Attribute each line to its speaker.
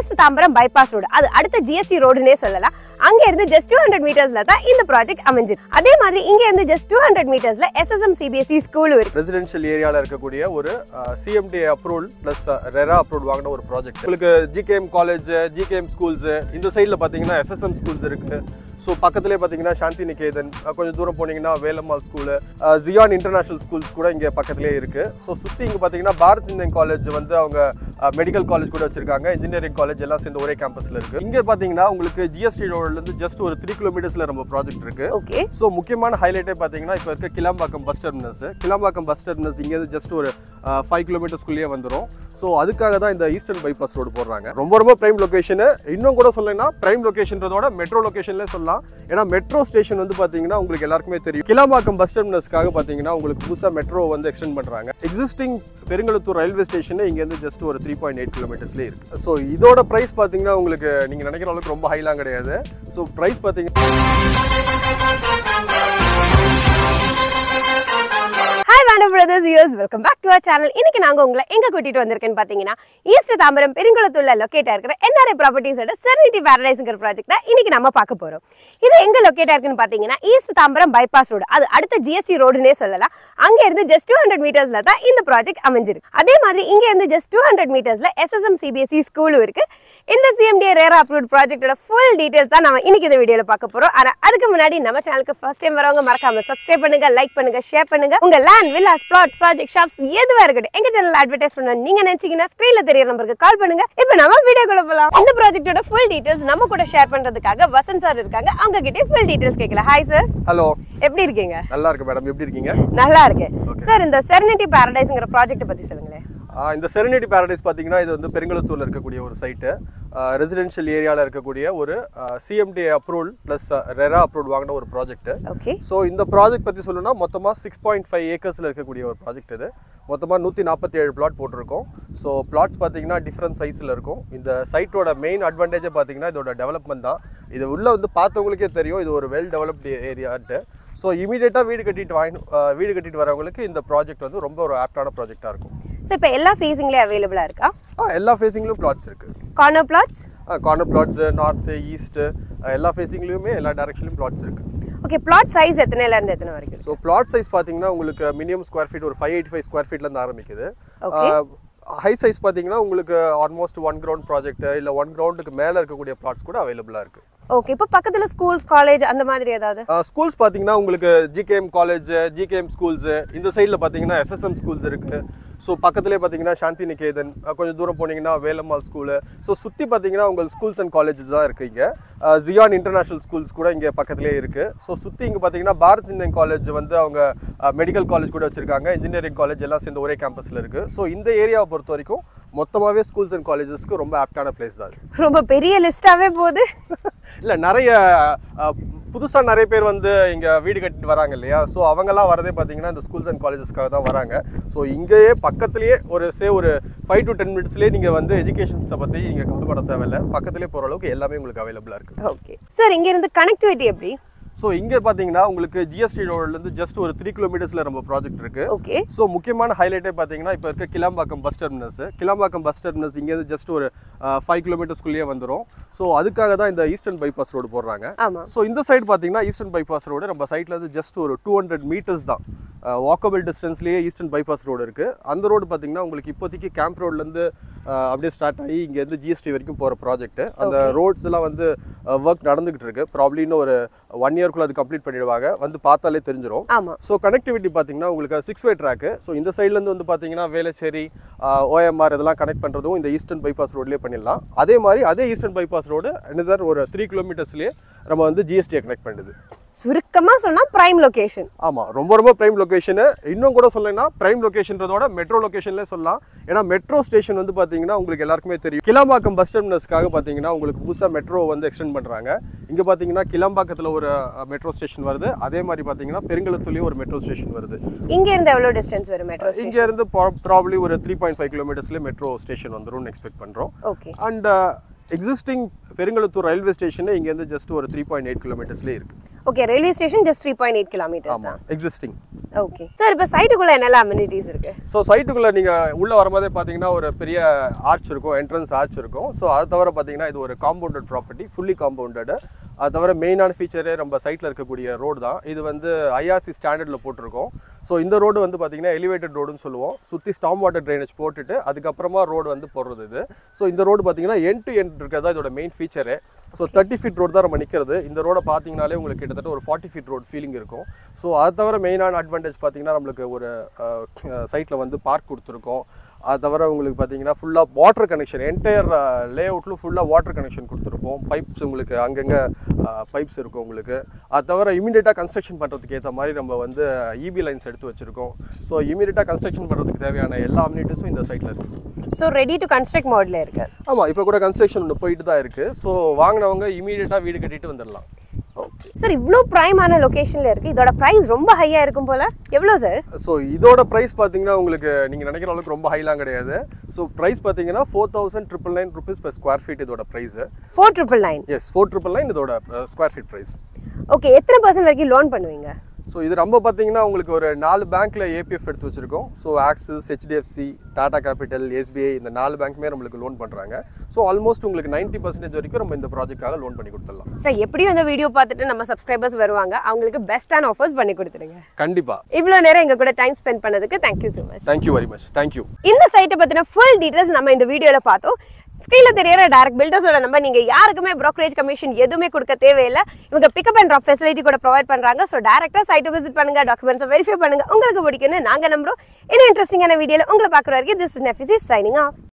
Speaker 1: East Tambaram bypass road அது அடுத்த GST ரோடுனே சொல்லலாம் அங்க இருந்து ஜஸ்ட் டூ ஹண்ட்ரட் மீட்டர்ஸ்ல தான் இந்த ப்ராஜெக்ட் அமைஞ்சது அதே மாதிரி இங்க இருந்து ஜஸ்ட் டூ ஹண்ட்ரட் மீட்டர்ஸ்ல எஸ்எஸ்எம் சிபிஎஸ்இ ஸ்கூலும் இருக்கு
Speaker 2: ரெசிடென்ஷியல் ஏரியாவில் இருக்கக்கூடிய ஒரு CMD approval plus RERA approval வாங்கின ஒரு ப்ராஜெக்ட் உங்களுக்கு ஜிகேஎம் காலேஜ் ஜிகேஎம் ஸ்கூல்ஸ் இந்த சைடில் பார்த்தீங்கன்னா எஸ்எஸ்எம் ஸ்கூல்ஸ் இருக்கு ஸோ பக்கத்துலேயே பார்த்தீங்கன்னா சாந்தி நிகேதன் அஹ் கொஞ்சம் தூரம் போனீங்கன்னா Velammal school Zion international schools கூட இங்கே பக்கத்துலேயே இருக்கு ஸோ சுற்றி இங்கே பார்த்தீங்கன்னா பாரத் இந்தியன் காலேஜ் வந்து அவங்க மெடிக்கல் காலேஜ் கூட வச்சிருக்காங்க இன்ஜினியரிங் காலேஜ் எல்லாம் சேர்ந்து ஒரே கேம்பஸில் இருக்கு இங்கே பார்த்தீங்கன்னா உங்களுக்கு ஜிஎஸ்டி ரோட்லேருந்து ஜஸ்ட் ஒரு த்ரீ கிலோமீட்டர்ஸில் நம்ம ப்ராஜெக்ட் இருக்கு
Speaker 1: ஓகே
Speaker 2: ஸோ முக்கியமான ஹைலைட்டே பார்த்தீங்கன்னா இப்போ இருக்க Kilambakkam bus terminus Kilambakkam bus terminus இங்கேருந்து ஜஸ்ட் ஒரு ஃபைவ் கிலோமீட்டர்ஸ்குள்ளேயே வந்துடும் ஸோ அதுக்காக தான் இந்த ஈஸ்டர்ன் பைபாஸ் ரோடு போடுறாங்க ரொம்ப ரொம்ப பிரைம் லொகேஷனு இன்னும் கூட சொல்லலைன்னா பிரைம் லொகேஷன்றதோட மெட்ரோ லொகேஷன்லேயே சொல்லலாம் ஏன்னா மெட்ரோ ஸ்டேஷன் வந்து பார்த்தீங்கன்னா உங்களுக்கு எல்லாருக்குமே தெரியும் கிளாம்பாக்கம் பஸ் டெர்மினஸ்க்காக பார்த்தீங்கன்னா உங்களுக்கு புதுசாக மெட்ரோ வந்து எக்ஸ்டெண்ட் பண்ணுறாங்க எக்ஸிஸ்டிங் பெருங்கலத்தூர் ரயில்வே ஸ்டேஷன் இங்கேருந்து ஜஸ்ட் ஒரு த்ரீ பாயிண்ட் எயிட் கிலோமீட்டர்ஸ்லேயே இருக்குது ஸோ இதோட ப்ரைஸ் பார்த்தீங்கன்னா உங்களுக்கு நீங்கள் நினைக்கிற அளவுக்கு ரொம்ப ஹைலாம் கிடையாது ஸோ ப்ரைஸ் பார்த்தீங்கன்னா
Speaker 1: ஹாய் வேண்ட brothers views welcome back to our channel இன்னைக்கு நாங்க உங்களை எங்க கூட்டிட்டு வந்திருக்கேன்னு பாத்தீங்கன்னா ஈஸ்ட் தாம்பரம் பெருங்குளத்தூர்ல லொக்கேட்டா இருக்கிற என்ஆர்ஐ ப்ராப்பர்ட்டிஸோட செர்னிட்டி பேரடைஸ்ங்கிற ப்ராஜெக்ட் தான் இன்னைக்கு நம்ம பார்க்க போறோம் இது எங்க லொக்கேட்டா இருக்குன்னு பாத்தீங்கன்னா ஈஸ்ட் தாம்பரம் பைபாஸ் ரோடு அது அடுத்த ஜிஎஸ்டி ரோடுனே சொல்லலாம் அங்க இருந்து ஜஸ்ட் டூ ஹண்ட்ரட் மீட்டர்ஸ்ல தான் இந்த ப்ராஜெக்ட் அமைஞ்சிருக்கு அதே மாதிரி இங்க இருந்து ஜஸ்ட் டூ ஹண்ட்ரட் மீட்டர்ஸ்ல எஸ்எஸ்எம் சிபிஎஸ்இ ஸ்கூலும் இருக்கு இந்த சிஎம்டிஏ ரேரா அப்ரூவ் ப்ராஜெக்டோட ஃபுல் டீடைல்ஸ் தான் நம்ம இன்னைக்கு இந்த வீடியோல பார்க்க போறோம் ஆனா அதுக்கு முன்னாடி நம்ம சேனலுக்கு ஃபர்ஸ்ட் டைம் வரவங்க மறக்காம சப்ஸ்கிரைப் பண்ணுங்க லைக் பண்ணுங்க ஷேர் பண்ணுங்க உங்க land villas flats project shops எதுவா இருக்கட்டும் எங்க சேனல் அட்வர்டைஸ் பண்ண நீங்க நினைச்சீங்கன்னா ஸ்கிரீன்ல தெரியற நம்பருக்கு கால் பண்ணுங்க இப்போ நம்ம வீடியோக்குள்ள போலாம் இந்த ப்ராஜெக்ட்டோட ஃபுல் டீடைல்ஸ் நம்ம கூட ஷேர் பண்றதுக்காக வசந்த் சார் இருக்காங்க அவங்க கிட்டே ஃபுல் டீடைல்ஸ் கேட்கலாம் ஹாய் சார்
Speaker 2: ஹலோ
Speaker 1: எப்படி இருக்கீங்க
Speaker 2: நல்லா இருக்கு மேடம் எப்படி இருக்கீங்க
Speaker 1: நல்லா இருக்கு சார் இந்த செர்னிட்டி பாரடைஸ்ங்கிற ப்ராஜெக்ட் பத்தி சொல்லுங்களேன்
Speaker 2: ஆஹ் இந்த செரனிட்டி பாரடைஸ் பார்த்தீங்கன்னா இது வந்து பெருங்கலத்தூரில் இருக்கக்கூடிய ஒரு சைட்டு ரெசிடென்ஷியல் ஏரியாவில் இருக்கக்கூடிய ஒரு CMD approval plus RERA approval வாங்கின ஒரு ப்ராஜெக்ட்
Speaker 1: ஓகே
Speaker 2: ஸோ இந்த ப்ராஜெக்ட் பற்றி சொல்லணும்னா மொத்தமாக சிக்ஸ் பாயிண்ட் ஃபைவ் ஏக்கர்ஸில் இருக்கக்கூடிய ஒரு ப்ராஜெக்ட் இது மொத்தமாக நூற்றி நாற்பத்தி ஏழு பிளாட் போட்டிருக்கோம் ஸோ பிளாட்ஸ் பார்த்தீங்கன்னா டிஃப்ரெண்ட் சைஸில் இருக்கும் இந்த சைட்டோட மெயின் அட்வான்டேஜே பார்த்தீங்கன்னா இதோட டெவலப்மெண்ட் தான் இது உள்ளே வந்து பார்த்தவங்களுக்கே தெரியும் இது ஒரு வெல் டெவலப்டு ஏரியான்ட்டு ஸோ இமீடியட்டாக வீடு கட்டிட்டு வாங்கி ஆஹ் வீடு கட்டிட்டு வரவங்களுக்கு இந்த ப்ராஜெக்ட் வந்து ரொம்ப ஒரு ஆப்டான ப்ராஜெக்டாக இருக்கும்
Speaker 1: ஸோ இப்போ எல்லா ஃபேஸிங்லேயும் அவைலபிளா இருக்கா
Speaker 2: ஆ எல்லா ஃபேஸிங்லையும் பிளாட்ஸ் இருக்குது
Speaker 1: corner plots
Speaker 2: corner plots north east எல்லா ஃபேஸிங்லேயுமே எல்லா டேரக்ஷன்லையும் பிளாட்ஸ் இருக்குது
Speaker 1: ஓகே பிளாட் சைஸ் எத்தனைல இருந்து எத்தனை வரைக்கும் இருக்கு?
Speaker 2: ஸோ பிளாட் சைஸ் பார்த்தீங்கன்னா உங்களுக்கு மினிமம் ஸ்கொயர் ஃபீட் ஒரு ஃபைவ் எயிட்டி ஃபைவ் ஸ்கொயர் ஃபீட்லேருந்து ஆரம்பிக்குது
Speaker 1: Okay.
Speaker 2: ஹை சைஸ் பார்த்தீங்கன்னா உங்களுக்கு ஆல்மோஸ்ட் ஒன் கிரவுண்ட் ப்ராஜெக்ட் இல்லை ஒன் கிரவுண்டுக்கு மேலே இருக்கக்கூடிய பிளாட்ஸ் கூட அவைலபிளாக இருக்குது
Speaker 1: ஓகே இப்போ பக்கத்துல ஸ்கூல்ஸ் காலேஜ் அந்த மாதிரி ஏதாவது
Speaker 2: ஸ்கூல்ஸ் பார்த்தீங்கன்னா உங்களுக்கு ஜிகேஎம் காலேஜ் ஜிகேஎம் ஸ்கூல்ஸ் இந்த சைடில் பார்த்தீங்கன்னா எஸ்எஸ்எம் ஸ்கூல்ஸ் இருக்குது ஸோ பக்கத்துலேயே பார்த்தீங்கன்னா சாந்தி நிகேதன் அஹ் கொஞ்சம் தூரம் போனீங்கன்னா வேலம்மாள் ஸ்கூலு ஸோ சுற்றி பார்த்தீங்கன்னா உங்களுக்கு ஸ்கூல்ஸ் அண்ட் காலேஜஸ் தான் இருக்குது இங்கே ஜியான் இன்டர்நேஷனல் ஸ்கூல்ஸ் கூட இங்கே பக்கத்துலேயே இருக்குது ஸோ சுற்றி இங்கே பார்த்தீங்கன்னா பாரத் இந்தியன் காலேஜ் வந்து அவங்க மெடிக்கல் காலேஜ் கூட வச்சிருக்காங்க இன்ஜினியரிங் காலேஜ் எல்லாம் சேர்ந்து ஒரே கேம்பஸில் இருக்குது ஸோ இந்த ஏரியாவை பொறுத்த வரைக்கும் மொத்தமாகவே ஸ்கூல்ஸ் அண்ட் காலேஜஸ்க்கு ரொம்ப ஆப்டான பிளேஸ் தான் அது
Speaker 1: ரொம்ப பெரிய லிஸ்டாவே போகுது
Speaker 2: இல்லை நிறைய புதுசாக நிறைய பேர் வந்து இங்கே வீடு கட்டிட்டு வராங்க இல்லையா ஸோ அவங்கெல்லாம் வரதே பார்த்தீங்கன்னா இந்த ஸ்கூல்ஸ் அண்ட் காலேஜஸ்க்காக தான் வராங்க ஸோ இங்கேயே பக்கத்துலேயே ஒரு சே ஒரு ஃபைவ் டு டென் மினிட்ஸ்லேயே நீங்கள் வந்து எஜுகேஷன்ஸை பற்றி நீங்கள் கவலைப்பட தேவையில்லை பக்கத்துலேயே போகிற அளவுக்கு எல்லாமே உங்களுக்கு அவைலபிளாக இருக்குது
Speaker 1: ஓகே சார் இங்க இருந்து கனெக்டிவிட்டி எப்படி
Speaker 2: ஸோ இங்கே பார்த்தீங்கன்னா உங்களுக்கு ஜிஎஸ்டி ரோட்லேருந்து ஜஸ்ட் ஒரு த்ரீ கிலோமீட்டர்ஸில் நம்ம ப்ராஜெக்ட் இருக்குது
Speaker 1: ஓகே
Speaker 2: ஸோ முக்கியமான ஹைலைட்டே பார்த்தீங்கன்னா இப்போ இருக்க Kilambakkam bus terminus Kilambakkam bus terminus இங்கேருந்து ஜஸ்ட் ஒரு ஃபைவ் கிலோமீட்டர்ஸ்குள்ளேயே வந்துடும் ஸோ அதுக்காக தான் இந்த ஈஸ்டர்ன் பைபாஸ் ரோடு போடுறாங்க
Speaker 1: ஆமா
Speaker 2: ஸோ இந்த சைடு பார்த்தீங்கன்னா ஈஸ்டர்ன் பைபாஸ் ரோடு நம்ம சைட்ல இருந்து ஜஸ்ட் ஒரு டூ ஹண்ட்ரட் மீட்டர்ஸ் தான் வாக்கபிள் டிஸ்டன்ஸ்லேயே ஈஸ்டர்ன் பைபாஸ் ரோடு இருக்குது அந்த ரோடு பார்த்தீங்கன்னா உங்களுக்கு இப்போதைக்கு கேம்ப் ரோட்லேருந்து அப்படியே ஸ்டார்ட் ஆகி இங்கேருந்து ஜிஎஸ்டி வரைக்கும் போகிற ப்ராஜெக்ட் அந்த ரோட்ஸ் எல்லாம் வந்து ஒர்க் நடந்துகிட்டு இருக்கு ப்ராப்ளி இன்னும் ஒரு ஒன் இயர்க்குள்ள அது கம்ப்ளீட் பண்ணிடுவாங்க வந்து பார்த்தாலே தெரிஞ்சிடும்
Speaker 1: ஆமா
Speaker 2: ஸோ கனெக்டிவிட்டி பார்த்தீங்கன்னா உங்களுக்கு சிக்ஸ் வே ட்ராக்கு ஸோ இந்த சைட்லேருந்து வந்து பார்த்தீங்கன்னா வேளச்சேரி ஓஎம்ஆர் இதெல்லாம் கனெக்ட் பண்ணுறதும் இந்த ஈஸ்டர்ன் பைபாஸ் ரோட்லேயே பண்ணிடலாம் அதே மாதிரி அதே ஈஸ்டர்ன் பைபாஸ் ரோடு another ஒரு த்ரீ கிலோமீட்டர்ஸ்லேயே நம்ம வந்து ஜிஎஸ்டியை கனெக்ட் பண்ணுது
Speaker 1: சுருக்கமா சொன்னா பிரைம் லொகேஷன்
Speaker 2: ஆமாம் ரொம்ப ரொம்ப ப்ரைம் லொகேஷனு இன்னும் கூட சொல்லலைன்னா ப்ரைம் லொகேஷன்றதோட மெட்ரோ லொகேஷன்லேயே சொல்லலாம் ஏன்னா மெட்ரோ ஸ்டேஷன் வந்து பார்த்தீங்கன்னா உங்களுக்கு எல்லாருக்குமே தெரியும் கிளாம்பாக்கம் பஸ் டெர்மினஸ்க்காக பார்த்தீங்கன்னா உங்களுக்கு புதுசாக மெட்ரோ வந்து எக்ஸ்டெண்ட் பண்ணுறாங்க இங்கே பார்த்தீங்கன்னா கிளாம்பாக்கத்தில் ஒரு மெட்ரோ ஸ்டேஷன் வருது அதே மாதிரி பார்த்தீங்கன்னா பெருங்கலத்துலேயும் ஒரு மெட்ரோ ஸ்டேஷன் வருது
Speaker 1: இங்க இருந்து எவ்வளவு டிஸ்டன்ஸ் வரும் மெட்ரோ
Speaker 2: இங்க இருந்து ப்ராப்ளி ஒரு த்ரீ பாயிண்ட் ஃபைவ் கிலோமீட்டர்ஸ்லேயே மெட்ரோ ஸ்டேஷன் வந்துரும்னு எக்ஸ்பெக்ட் பண்ணுறோம்
Speaker 1: okay
Speaker 2: and existing Perungalathur railway station இங்கேருந்து ஜஸ்ட் ஒரு த்ரீ பாயிண்ட் எயிட் கிலோமீட்டர்ஸ்லேயே இருக்குது
Speaker 1: okay railway station just three point eight kilometres
Speaker 2: ஆமாம்
Speaker 1: தான்
Speaker 2: எக்ஸிஸ்டிங்
Speaker 1: ஓகே சார் இப்போ சைட்டுக்குள்ள என்னெல்லாம் அம்யூனிட்டிஸ் இருக்கு
Speaker 2: ஸோ சைட்டுக்குள்ளே நீங்கள் உள்ளே வரும்போதே பார்த்தீங்கன்னா ஒரு பெரிய ஆர்ச் இருக்கும் என்ட்ரன்ஸ் ஆர்ச் இருக்கும் ஸோ அது தவிர பார்த்தீங்கன்னா இது ஒரு காம்பவுண்டட் ப்ராப்பர்ட்டி ஃபுல்லி காம்பவுண்டடு அது தவிர மெயினான ஃபீச்சரே நம்ம சைட்டில் இருக்கக்கூடிய ரோடு தான் இது வந்து ஐஆர்சி ஸ்டாண்டர்டில் போட்டிருக்கோம் ஸோ இந்த ரோடு வந்து பார்த்தீங்கன்னா எலிவேட்டட் ரோடுன்னு சொல்லுவோம் சுற்றி ஸ்டாம் வாட்டர் ட்ரைனேஜ் போட்டுட்டு அதுக்கப்புறமா ரோடு வந்து போடுறது இது ஸோ இந்த ரோடு பார்த்தீங்கன்னா என் டு என் இருக்கிறது தான் இதோட மெயின் ஃபீச்சரே ஸோ தேர்ட்டி ஃபீட் ரோடு தான் நம்ம நிற்கிறது இந்த ரோடை பார்த்தீங்கனாலே உங்களுக்கு கிட்டத்தட்ட ஒரு ஃபார்ட்டி ஃபீட் ரோடு ஃபீலிங் இருக்கும் ஸோ அது தவிர மெயினான அட்வான்டேஜ் பார்த்தீங்கன்னா நம்மளுக்கு ஒரு சைட்டில் வந்து பார்க் கொடுத்துருக்கோம் அது தவிர உங்களுக்கு பார்த்தீங்கன்னா ஃபுல்லாக வாட்டர் கனெக்ஷன் என்டையர் லே அவுட்லும் ஃபுல்லாக வாட்டர் கனெக்ஷன் கொடுத்துருப்போம் பைப்ஸ் உங்களுக்கு அங்கங்கே பைப்ஸ் இருக்கும் உங்களுக்கு அது தவிர இமீடியட்டாக கன்ஸ்ட்ரக்ஷன் பண்ணுறதுக்கு ஏற்ற மாதிரி நம்ம வந்து இபி லைன்ஸ் எடுத்து வச்சுருக்கோம் ஸோ இமீடியட்டாக கன்ஸ்ட்ரக்ஷன் பண்ணுறதுக்கு தேவையான எல்லா அம்யூனிட்டிஸும் இந்த சைட்டில் இருக்குது
Speaker 1: ஸோ ரெடி டு கன்ஸ்ட்ரக்ட் மோட்ல இருக்கு
Speaker 2: ஆமாம் இப்போ கூட கன்ஸ்ட்ரக்ஷன் ஒன்று போயிட்டு தான் இருக்குது ஸோ வாங்கினவங்க இமீடியட்டாக வீடு கட்டிட்டு வந்துடலாம்
Speaker 1: ஓகே சார் இவ்வளோ ப்ரைமான லொகேஷன்ல இருக்கு இதோட ப்ரைஸ் ரொம்ப ஹையா இருக்கும் போல எவ்வளோ சார்
Speaker 2: ஸோ இதோட ப்ரைஸ் பார்த்தீங்கன்னா உங்களுக்கு நீங்கள் நினைக்கிற அளவுக்கு ரொம்ப ஹைலாம் கிடையாது ஸோ ப்ரைஸ் பார்த்தீங்கன்னா four thousand triple nine rupees per square feet இதோட price
Speaker 1: four triple nine
Speaker 2: yes four triple nine இதோட ஸ்கொயர் ஃபீட் ப்ரைஸ்
Speaker 1: ஓகே எத்தனை பர்சன்ட் வரைக்கும் லோன் பண்ணுவீங்க
Speaker 2: ஸோ இது நம்ம பார்த்தீங்கன்னா உங்களுக்கு ஒரு நாலு பேங்க்கில் ஏபிஎஃப் எடுத்து வச்சிருக்கோம் so Axis HDFC Tata Capital SBI இந்த நாலு பேங்க்குமே நம்மளுக்கு லோன் பண்ணுறாங்க ஸோ ஆல்மோஸ்ட் உங்களுக்கு 90% பர்சன்டேஜ் வரைக்கும் நம்ம இந்த ப்ராஜெக்டாக லோன் பண்ணி கொடுத்துடலாம்
Speaker 1: சார் எப்படியும் இந்த வீடியோ பார்த்துட்டு நம்ம சப்ஸ்கிரைபர்ஸ் வருவாங்க அவங்களுக்கு பெஸ்ட்டான ஆஃபர்ஸ் பண்ணி கொடுத்துருங்க
Speaker 2: கண்டிப்பாக
Speaker 1: இவ்வளோ நேரம் எங்க கூட டைம் ஸ்பெண்ட் பண்ணதுக்கு thank you so much
Speaker 2: thank you very much thank you
Speaker 1: இந்த சைட்டை பற்றின ஃபுல் டீட்டெயில்ஸ் நம்ம இந்த வீடியோவில் பார்த்தோம் ஸ்க்ரீனில் தெரியற டேரக்ட் பில்டர்ஸோட நம்பர் நீங்கள் யாருக்குமே brokerage கமிஷன் எதுவுமே கொடுக்க தேவையில்லை இவங்க பிக்கப் அண்ட் ட்ராப் ஃபெசிலிட்டி கூட ப்ரொவைட் பண்ணுறாங்க ஸோ டேரெக்டாக சைட்டை விசிட் பண்ணுங்க டாக்குமெண்ட்ஸை வெரிஃபை பண்ணுங்க உங்களுக்கு பிடிக்குன்னு நாங்கள் நம்புறோம் இன்னும் இன்ட்ரெஸ்டிங்கான வீடியோவில் உங்களை பார்க்குற வரைக்கும் திஸ் இஸ் நெஃபிசி சைனிங் ஆஃப்